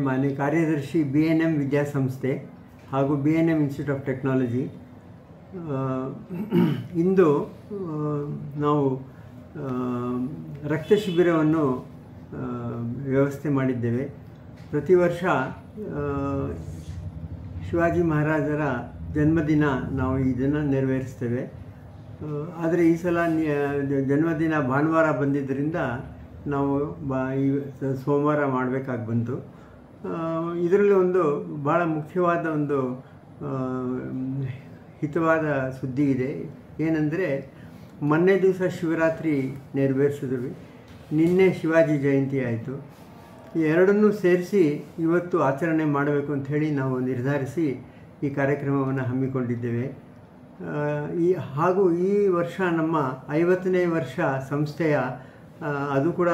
ಮಾನ್ಯ ಕಾರ್ಯದರ್ಶಿ B N M ವಿದ್ಯಾಸಂಸ್ಥೆ ಹಾಗೂ B N M institute of technology ಆ, ಇಂದು ಆ, ನಾವು ಆ, ರಕ್ತ ಶಿಬಿರವನ್ನು ಆ, ವ್ಯವಸ್ಥೆ ಮಾಡಿದ್ದೇವೆ ಪ್ರತಿ ವರ್ಷ ಆ, ಶಿವಾಜಿ ಮಹಾರಾಜರ ಜನ್ಮದಿನ ನಾವು ಇದನ್ನು ನೆರವೇರಿಸ್ತೇವೆ ಆ, ಆದರೆ ಈ ಸಲ ನಿ- ಜನ್ಮದಿನ ಭಾನುವಾರ ಬಂದಿದ್ದರಿಂದ ನಾವು ಬಾ ಈ ಸೋಮವಾರ ಮಾಡಬೇಕಾಗಿ ಬಂತು ಇದರಲ್ಲಿ ಒಂದು ಭಾಳ ಮುಖ್ಯವಾದ ಒಂದು ಆ, ಹಿತವಾದ ಸುದ್ದಿ ಇದೆ ಏನಂದರೆ ಮೊನ್ನೆ ದಿವಸ ಶಿವರಾತ್ರಿ ನೆರವೇರಿಸಿದ್ವಿ ನಿನ್ನೆ ಶಿವಾಜಿ ಜಯಂತಿ ಆಯಿತು ಈ ಎರಡನ್ನೂ ಸೇರಿಸಿ ಇವತ್ತು ಆಚರಣೆ ಮಾಡಬೇಕು ಅಂತ ಹೇಳಿ ನಾವು ನಿರ್ಧರಿಸಿ ಈ ಕಾರ್ಯಕ್ರಮವನ್ನು ಹಮ್ಮಿಕೊಂಡಿದ್ದೇವೆ ಆ, ಈ ಹಾಗೂ ಈ ವರ್ಷ ನಮ್ಮ ಐವತ್ತನೇ ವರ್ಷ ಸಂಸ್ಥೆಯ ಆ, ಅದು ಕೂಡ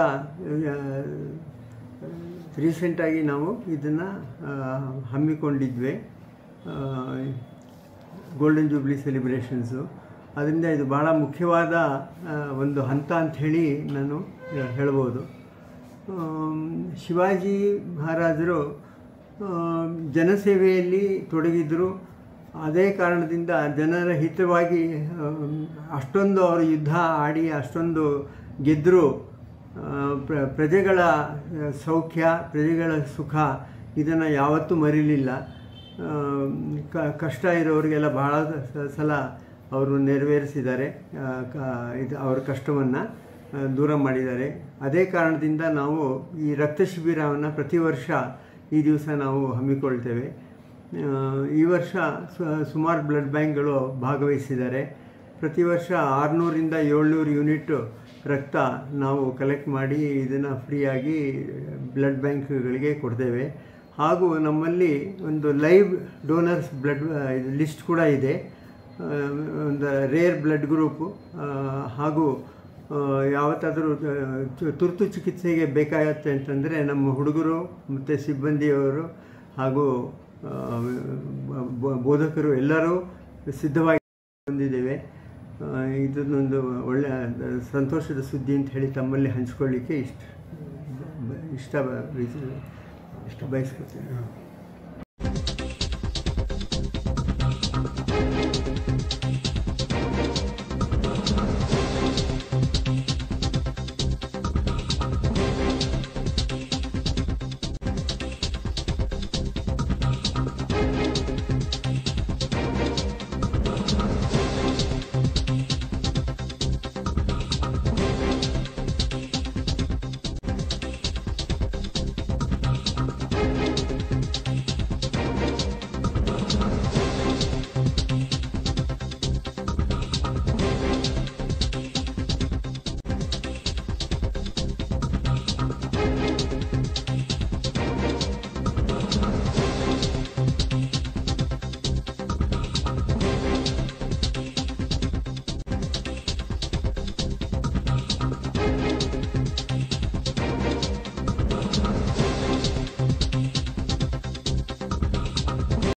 ರೀಸೆಂಟಾಗಿ ನಾವು ಇದನ್ನು ಹಮ್ಮಿಕೊಂಡಿದ್ವಿ ಗೋಲ್ಡನ್ ಜೂಬ್ಲಿ ಸೆಲಿಬ್ರೇಷನ್ಸು ಅದರಿಂದ ಇದು ಭಾಳ ಮುಖ್ಯವಾದ ಆ, ಒಂದು ಹಂತ ಅಂಥೇಳಿ ನಾನು ಆ, ಹೇಳ್ಬೋದು ಆಮ್, ಶಿವಾಜಿ ಮಹಾರಾಜರು ಆಮ್, ಜನಸೇವೆಯಲ್ಲಿ ತೊಡಗಿದ್ರು ಅದೇ ಕಾರಣದಿಂದ ಜನರ ಹಿತವಾಗಿ ಆಮ್, ಅಷ್ಟೊಂದು ಅವರು ಯುದ್ಧ ಆಡಿ ಅಷ್ಟೊಂದು ಗೆದ್ದರು ಪ್ರ ಪ್ರಜೆಗಳ ಆ, ಸೌಖ್ಯ ಪ್ರಜೆಗಳ ಸುಖ ಇದನ್ನು ಯಾವತ್ತೂ ಮರೀಲಿಲ್ಲ ಆಮ್, ಕ ಕಷ್ಟ ಇರೋರಿಗೆಲ್ಲ ಬಹಳ ಸ- ಸಲ ಅವರು ನೆರವೇರಿಸಿದ್ದಾರೆ ಆ, ಕ- ಇದು ಅವರ ಕಷ್ಟವನ್ನು ದೂರ ಮಾಡಿದ್ದಾರೆ ಅದೇ ಕಾರಣದಿಂದ ನಾವು ಈ ರಕ್ತ ಶಿಬಿರವನ್ನು ಪ್ರತಿ ವರ್ಷ ಈ ದಿವಸ ನಾವು ಹಮ್ಮಿಕೊಳ್ತೇವೆ ಆ, ಈ ವರ್ಷ ಸು- ಸುಮಾರು ಬ್ಲಡ್ ಬ್ಯಾಂಕ್ಗಳು ಭಾಗವಹಿಸಿದ್ದಾರೆ ಪ್ರತಿ ವರ್ಷ ಆರುನೂರಿಂದ ಏಳ್ನೂರು ಯೂನಿಟ್ ರಕ್ತ ನಾವು ಕಲೆಕ್ಟ್ ಮಾಡಿ ಇದನ್ನು ಫ್ರೀಯಾಗಿ ಬ್ಲಡ್ ಬ್ಯಾಂಕ್ಗಳಿಗೆ ಕೊಡ್ತೇವೆ ಹಾಗೂ ನಮ್ಮಲ್ಲಿ ಒಂದು ಲೈವ್ ಡೋನರ್ಸ್ ಬ್ಲಡ್ ಲಿಸ್ಟ್ ಕೂಡ ಇದೆ ಆ, ಒಂದು ರೇರ್ ಬ್ಲಡ್ ಗ್ರೂಪು ಆ, ಹಾಗೂ ಆ, ಯಾವತ್ತಾದರೂ ಆ, ತು- ತುರ್ತು ಚಿಕಿತ್ಸೆಗೆ ಬೇಕಾಗತ್ತೆ ಅಂತಂದರೆ ನಮ್ಮ ಹುಡುಗರು ಮತ್ತು ಸಿಬ್ಬಂದಿಯವರು ಹಾಗೂ ಆ, ಬ- ಬೋಧಕರು ಎಲ್ಲರೂ ಸಿದ್ಧವಾಗಿ ಬಂದಿದ್ದೇವೆ ಆ, ಇದನ್ನೊಂದು ಒಳ್ಳೆಯ ಸಂತೋಷದ ಸುದ್ದಿ ಅಂತ ಹೇಳಿ ತಮ್ಮಲ್ಲಿ ಹಂಚ್ಕೊಳ್ಳಿಕ್ಕೆ ಇಷ್ಟ ಇಷ್ಟ ಇಷ್ಟ ಬಯಸ್ಕೊತೀನಿ